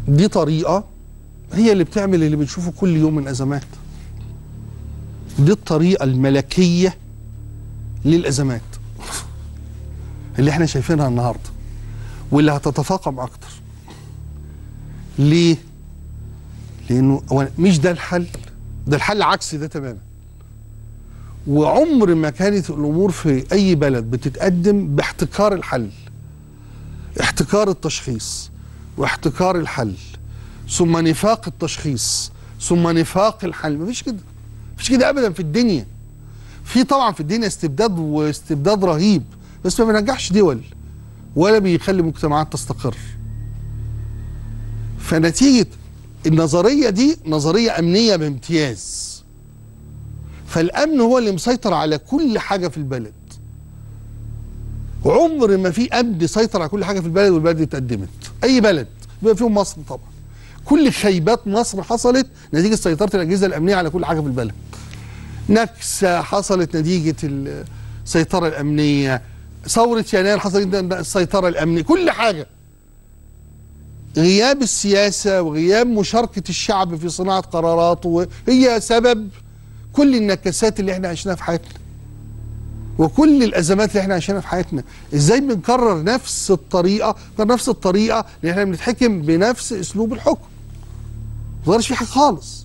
دي طريقه هي اللي بتعمل اللي بنشوفه كل يوم من ازمات دي الطريقه الملكيه للازمات اللي احنا شايفينها النهارده واللي هتتفاقم اكتر ليه لانه هو مش ده الحل ده الحل عكسي ده تماما وعمر ما كانت الامور في اي بلد بتتقدم باحتكار الحل احتكار التشخيص واحتكار الحل ثم نفاق التشخيص ثم نفاق الحل مفيش كده مفيش كده ابدا في الدنيا في طبعا في الدنيا استبداد واستبداد رهيب بس ما بينجحش دول ولا بيخلي مجتمعات تستقر فنتيجه النظريه دي نظريه امنيه بامتياز فالامن هو اللي مسيطر على كل حاجه في البلد عمر ما في امن سيطر على كل حاجه في البلد والبلد اتقدمت اي بلد بما فيهم مصر طبعا كل خيبات مصر حصلت نتيجه سيطره الاجهزه الامنيه على كل حاجه في البلد نكسه حصلت نتيجه السيطره الامنيه ثوره يناير حصلت السيطره الامنيه كل حاجه غياب السياسه وغياب مشاركه الشعب في صناعه قراراته هي سبب كل النكسات اللي احنا عشناها في حياتنا وكل الازمات اللي احنا عايشينها في حياتنا ازاي بنكرر نفس الطريقه نفس الطريقه اللي احنا بنتحكم بنفس اسلوب الحكم ما غيرش في حاجه خالص